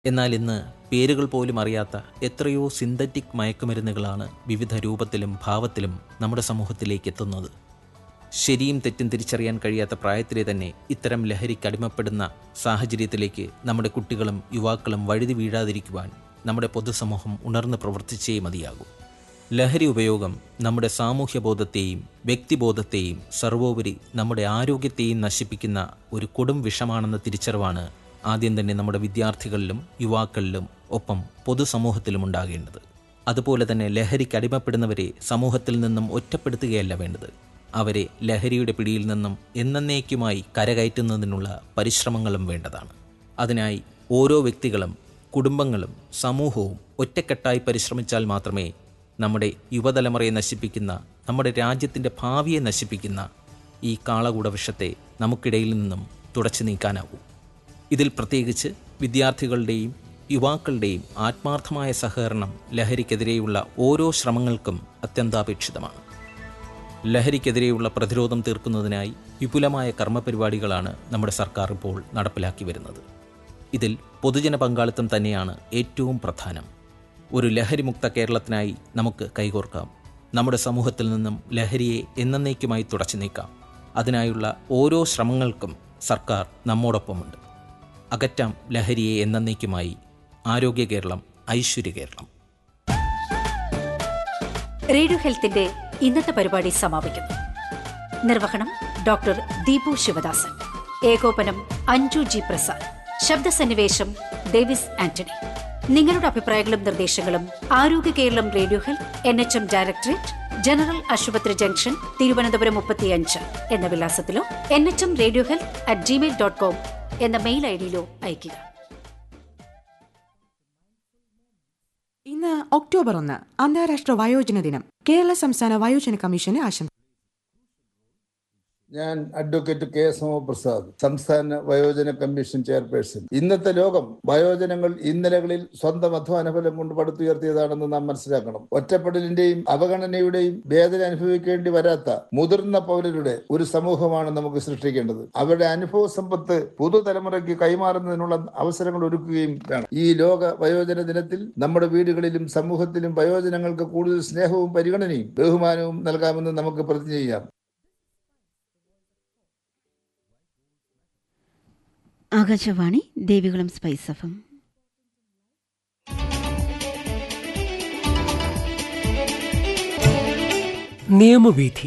എന്നാൽ ഇന്ന് പേരുകൾ പോലും അറിയാത്ത എത്രയോ സിന്തറ്റിക് മയക്കുമരുന്നുകളാണ് വിവിധ രൂപത്തിലും ഭാവത്തിലും നമ്മുടെ സമൂഹത്തിലേക്ക് എത്തുന്നത് ശരിയും തെറ്റും തിരിച്ചറിയാൻ കഴിയാത്ത പ്രായത്തിലെ തന്നെ ഇത്തരം ലഹരിക്ക് അടിമപ്പെടുന്ന സാഹചര്യത്തിലേക്ക് നമ്മുടെ കുട്ടികളും യുവാക്കളും വഴുതി വീഴാതിരിക്കുവാൻ നമ്മുടെ പൊതുസമൂഹം ഉണർന്ന് പ്രവർത്തിച്ചേ മതിയാകൂ ലഹരി ഉപയോഗം നമ്മുടെ സാമൂഹ്യബോധത്തെയും വ്യക്തിബോധത്തെയും സർവോപരി നമ്മുടെ ആരോഗ്യത്തെയും നശിപ്പിക്കുന്ന ഒരു കൊടും വിഷമാണെന്ന തിരിച്ചറിവാണ് ആദ്യം തന്നെ നമ്മുടെ വിദ്യാർത്ഥികളിലും യുവാക്കളിലും ഒപ്പം പൊതുസമൂഹത്തിലും ഉണ്ടാകേണ്ടത് അതുപോലെ തന്നെ ലഹരിക്ക് അടിമപ്പെടുന്നവരെ സമൂഹത്തിൽ നിന്നും ഒറ്റപ്പെടുത്തുകയല്ല വേണ്ടത് അവരെ ലഹരിയുടെ പിടിയിൽ നിന്നും എന്നേക്കുമായി കരകയറ്റുന്നതിനുള്ള പരിശ്രമങ്ങളും വേണ്ടതാണ് അതിനായി ഓരോ വ്യക്തികളും കുടുംബങ്ങളും സമൂഹവും ഒറ്റക്കെട്ടായി പരിശ്രമിച്ചാൽ മാത്രമേ നമ്മുടെ യുവതലമുറയെ നശിപ്പിക്കുന്ന നമ്മുടെ രാജ്യത്തിൻ്റെ ഭാവിയെ നശിപ്പിക്കുന്ന ഈ കാളകൂട വിഷത്തെ നമുക്കിടയിൽ നിന്നും തുടച്ചു നീക്കാനാവൂ ഇതിൽ പ്രത്യേകിച്ച് വിദ്യാർത്ഥികളുടെയും യുവാക്കളുടെയും ആത്മാർത്ഥമായ സഹകരണം ലഹരിക്കെതിരെയുള്ള ഓരോ ശ്രമങ്ങൾക്കും അത്യന്താപേക്ഷിതമാണ് ലഹരിക്കെതിരെയുള്ള പ്രതിരോധം തീർക്കുന്നതിനായി വിപുലമായ കർമ്മപരിപാടികളാണ് നമ്മുടെ സർക്കാർ ഇപ്പോൾ നടപ്പിലാക്കി വരുന്നത് ഇതിൽ പൊതുജന പങ്കാളിത്തം തന്നെയാണ് ഏറ്റവും പ്രധാനം ഒരു ലഹരിമുക്ത കേരളത്തിനായി നമുക്ക് കൈകോർക്കാം നമ്മുടെ സമൂഹത്തിൽ നിന്നും ലഹരിയെ എന്നേക്കുമായി തുടച്ചു നീക്കാം അതിനായുള്ള ഓരോ ശ്രമങ്ങൾക്കും സർക്കാർ നമ്മോടൊപ്പമുണ്ട് അകറ്റാം ലഹരിയെ എന്നേക്കുമായി ആരോഗ്യ കേരളം ഐശ്വര്യ കേരളം റേഡിയോ ഹെൽത്തിന്റെ ഇന്നത്തെ പരിപാടി സമാപിക്കുന്നു നിർവഹണം ഡോക്ടർ ദീപു ശിവദാസൻ ഏകോപനം അഞ്ജു ജി പ്രസാദ് ശബ്ദസന്നിവേശം ഡേവിസ് ആന്റണി നിങ്ങളുടെ അഭിപ്രായങ്ങളും നിർദ്ദേശങ്ങളും Arogya Keralam radio health N H M directorate general ആശുപത്രി ജംഗ്ഷൻ തിരുവനന്തപുരം മുപ്പത്തിയഞ്ച് എന്ന വിലാസത്തിലോ N H M radio health at Gmail dot com എന്ന മെയിൽ ഐ ഡിയിലോ അയയ്ക്കുക ഇന്ന് ഒക്ടോബർ ഒന്ന് അന്താരാഷ്ട്ര വയോജന ദിനം കേരള സംസ്ഥാന വയോജന കമ്മീഷന് ആശംസ ഞാൻ അഡ്വക്കേറ്റ് കെ എസ് പ്രസാദ് സംസ്ഥാന വയോജന കമ്മീഷൻ ചെയർപേഴ്സൺ ഇന്നത്തെ ലോകം വയോജനങ്ങൾ ഇന്നലകളിൽ സ്വന്തം അധ്വാനഫലം കൊണ്ട് പടുത്തുയർത്തിയതാണെന്ന് നാം മനസ്സിലാക്കണം ഒറ്റപ്പെടലിന്റെയും അവഗണനയുടെയും വേദന അനുഭവിക്കേണ്ടി വരാത്ത മുതിർന്ന പൗരരുടെ ഒരു സമൂഹമാണ് നമുക്ക് സൃഷ്ടിക്കേണ്ടത് അവരുടെ അനുഭവ സമ്പത്ത് പുതുതലമുറയ്ക്ക് കൈമാറുന്നതിനുള്ള അവസരങ്ങൾ ഒരുക്കുകയും വേണം ഈ ലോക വയോജന ദിനത്തിൽ നമ്മുടെ വീടുകളിലും സമൂഹത്തിലും വയോജനങ്ങൾക്ക് കൂടുതൽ സ്നേഹവും പരിഗണനയും ബഹുമാനവും നൽകാമെന്ന് നമുക്ക് പ്രതിജ്ഞ ചെയ്യാം ആകാശവാണി ദേവികുളം സ്പൈസ് എഫം നിയമവീഥി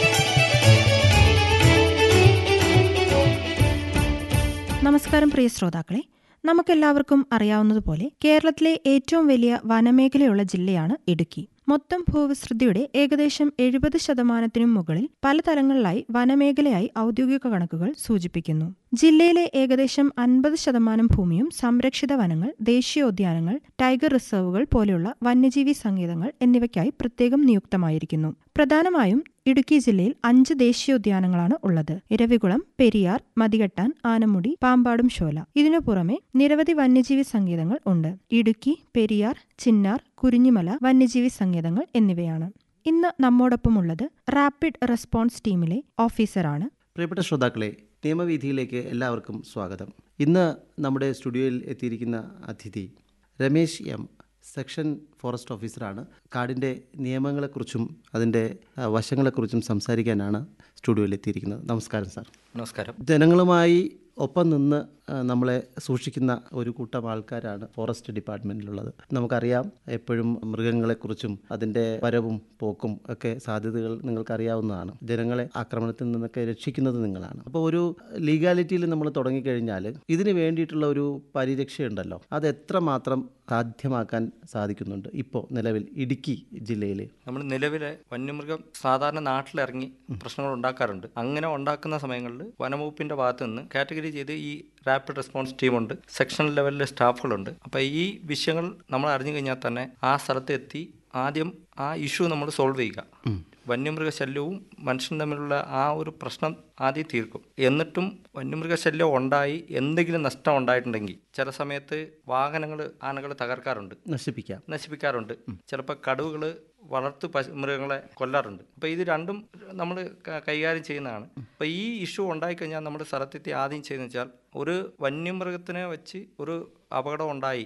നമസ്കാരം പ്രിയ ശ്രോതാക്കളെ നമുക്കെല്ലാവർക്കും അറിയാവുന്നതുപോലെ കേരളത്തിലെ ഏറ്റവും വലിയ വനമേഖലയുള്ള ജില്ലയാണ് ഇടുക്കി മൊത്തം ഭൂവിസ്തൃതിയുടെ ഏകദേശം എഴുപത് ശതമാനത്തിനും മുകളിൽ പല തലങ്ങളിലായി വനമേഖലയായി ഔദ്യോഗിക കണക്കുകൾ സൂചിപ്പിക്കുന്നു ജില്ലയിലെ ഏകദേശം അൻപത് ശതമാനം ഭൂമിയും സംരക്ഷിത വനങ്ങൾ ദേശീയോദ്യാനങ്ങൾ ടൈഗർ റിസർവുകൾ പോലെയുള്ള വന്യജീവി സങ്കേതങ്ങൾ എന്നിവയ്ക്കായി പ്രത്യേകം നിയുക്തമായിരിക്കുന്നു പ്രധാനമായും ഇടുക്കി ജില്ലയിൽ അഞ്ച് ദേശീയോദ്യാനങ്ങളാണ് ഉള്ളത് ഇരവികുളം പെരിയാർ മതികെട്ടാൻ ആനമുടി പാമ്പാടും ശോല ഇതിനു പുറമെ നിരവധി വന്യജീവി സങ്കേതങ്ങൾ ഉണ്ട് ഇടുക്കി പെരിയാർ ചിന്നാർ കുരിഞ്ഞിമല വന്യജീവി സങ്കേതങ്ങൾ എന്നിവയാണ് ഇന്ന് നമ്മോടൊപ്പമുള്ളത് റാപ്പിഡ് റെസ്പോൺസ് ടീമിലെ ഓഫീസറാണ് പ്രിയപ്പെട്ട ശ്രോതാക്കളെ നിയമവീഥിയിലേക്ക് എല്ലാവർക്കും സ്വാഗതം ഇന്ന് നമ്മുടെ സ്റ്റുഡിയോയിൽ എത്തിയിരിക്കുന്ന അതിഥി രമേശ് എം സെക്ഷൻ ഫോറസ്റ്റ് ഓഫീസറാണ് കാടിൻ്റെ നിയമങ്ങളെക്കുറിച്ചും അതിൻ്റെ ആ, വശങ്ങളെക്കുറിച്ചും സംസാരിക്കാനാണ് സ്റ്റുഡിയോയിൽ എത്തിയിരിക്കുന്നത് നമസ്കാരം സാർ നമസ്കാരം ജനങ്ങളുമായി ഒപ്പം നിന്ന് ആ, നമ്മളെ സൂക്ഷിക്കുന്ന ഒരു കൂട്ടം ആൾക്കാരാണ് ഫോറസ്റ്റ് ഡിപ്പാർട്ട്മെൻറ്റിലുള്ളത് നമുക്കറിയാം എപ്പോഴും മൃഗങ്ങളെക്കുറിച്ചും അതിൻ്റെ വരവും പോക്കും ഒക്കെ സാധ്യതകൾ നിങ്ങൾക്കറിയാവുന്നതാണ് ജനങ്ങളെ ആക്രമണത്തിൽ നിന്നൊക്കെ രക്ഷിക്കുന്നത് നിങ്ങളാണ് അപ്പോൾ ഒരു ലീഗാലിറ്റിയിൽ നമ്മൾ തുടങ്ങിക്കഴിഞ്ഞാൽ ഇതിന് വേണ്ടിയിട്ടുള്ള ഒരു പരിരക്ഷയുണ്ടല്ലോ അത് എത്രമാത്രം സാധ്യമാക്കാൻ സാധിക്കുന്നുണ്ട് ഇപ്പോൾ നിലവിൽ ഇടുക്കി ജില്ലയിൽ നമ്മൾ നിലവിലെ വന്യമൃഗം സാധാരണ നാട്ടിലിറങ്ങി പ്രശ്നങ്ങൾ ഉണ്ടാക്കാറുണ്ട് അങ്ങനെ ഉണ്ടാക്കുന്ന സമയങ്ങളിൽ വനംവകുപ്പിന്റെ ഭാഗത്ത് നിന്ന് കാറ്റഗറി ചെയ്ത് ഈ റാപ്പിഡ് റെസ്പോൺസ് ടീമുണ്ട് സെക്ഷൻ ലെവലിലെ സ്റ്റാഫുകളുണ്ട് അപ്പോൾ ഈ വിഷയങ്ങൾ നമ്മൾ അറിഞ്ഞു കഴിഞ്ഞാൽ തന്നെ ആ സ്ഥലത്ത് എത്തി ആദ്യം ആ ഇഷ്യൂ നമ്മൾ സോൾവ് ചെയ്യുക വന്യമൃഗശല്യവും മനുഷ്യനും തമ്മിലുള്ള ആ ഒരു പ്രശ്നം ആദ്യം തീർക്കും എന്നിട്ടും വന്യമൃഗശല്യം ഉണ്ടായി എന്തെങ്കിലും നഷ്ടം ഉണ്ടായിട്ടുണ്ടെങ്കിൽ ചില സമയത്ത് വാഹനങ്ങൾ ആനകൾ തകർക്കാറുണ്ട് നശിപ്പിക്കാം നശിപ്പിക്കാറുണ്ട് ചിലപ്പോൾ കടുവകൾ വളർത്തു പശു മൃഗങ്ങളെ കൊല്ലാറുണ്ട് അപ്പോൾ ഇത് രണ്ടും നമ്മൾ കൈകാര്യം ചെയ്യുന്നതാണ് അപ്പോൾ ഈ ഇഷ്യൂ ഉണ്ടായിക്കഴിഞ്ഞാൽ നമ്മുടെ സ്ഥലത്തെത്തി ആദ്യം ചെയ്യുന്നത് വെച്ചാൽ ഒരു വന്യമൃഗത്തിനെ വെച്ച് ഒരു അപകടം ഉണ്ടായി